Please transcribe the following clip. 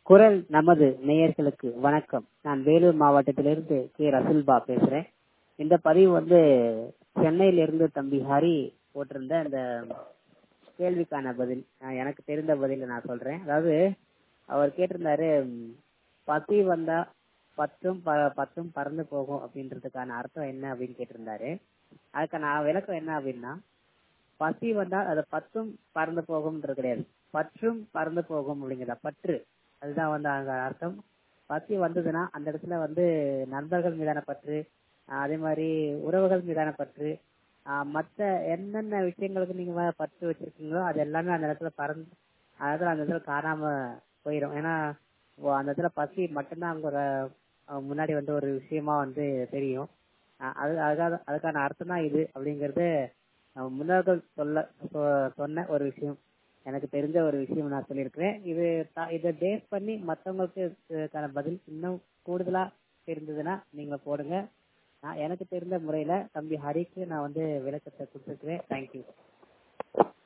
குரல் நமது நேயர்களுக்கு வணக்கம் நான் வேலூர் மாவட்டத்திலிருந்து கே ரசுல்பா பேசுறேன் இந்த பதிவு வந்து சென்னையிலிருந்து தம்பி ஹரி போட்டிருந்த இந்த கேள்விக்கான பதில் நான் எனக்கு தெரிந்த பதில நான் சொல்றேன் அதாவது அவர் கேட்டிருந்தாரு ம், பசி வந்தா பத்தும் ப- பத்தும் பறந்து போகும் அப்படின்றதுக்கான அர்த்தம் என்ன அப்படின்னு கேட்டிருந்தாரு அதுக்கான விளக்கம் என்ன அப்படின்னா பசி வந்தா அது பத்தும் பறந்து போகும்ன்றது கிடையாது பற்றும் பறந்து போகும் அப்படிங்கிறத பற்று அதுதான் வந்து அங்க அர்த்தம் பசி வந்ததுன்னா அந்த இடத்துல வந்து நண்பர்கள் மீதான பற்று ஆஹ் அதே மாதிரி உறவுகள் மீதான பற்று ஆஹ் மத்த என்னென்ன விஷயங்களுக்கு நீங்க வ- பற்று வச்சிருக்கீங்களோ அது எல்லாமே அந்த இடத்துல பறந்து அதாவது அந்த இடத்துல காணாம போயிடும் ஏன்னா ஓ, அந்த இடத்துல பசி மட்டும்தான் அங்க ஒரு அஹ் முன்னாடி வந்து ஒரு விஷயமா வந்து தெரியும் அஹ் அது அதுக்காக அதுக்கான அர்த்தம் தான் இது அப்படிங்கறது அஹ் முன்னோர்கள் சொல்ல சொ- சொன்ன ஒரு விஷயம் எனக்கு தெரிஞ்ச ஒரு விஷயம் நான் சொல்லியிருக்கிறேன் இது த- இதை பேஸ் பண்ணி மத்தவங்களுக்கு இதுக்கான பதில் இன்னும் கூடுதலா தெரிந்ததுன்னா நீங்க போடுங்க நான் எனக்கு தெரிந்த முறையில தம்பி ஹரிக்கு நான் வந்து விளக்கத்தை கொடுத்துருக்கிறேன் தேங்க்யூ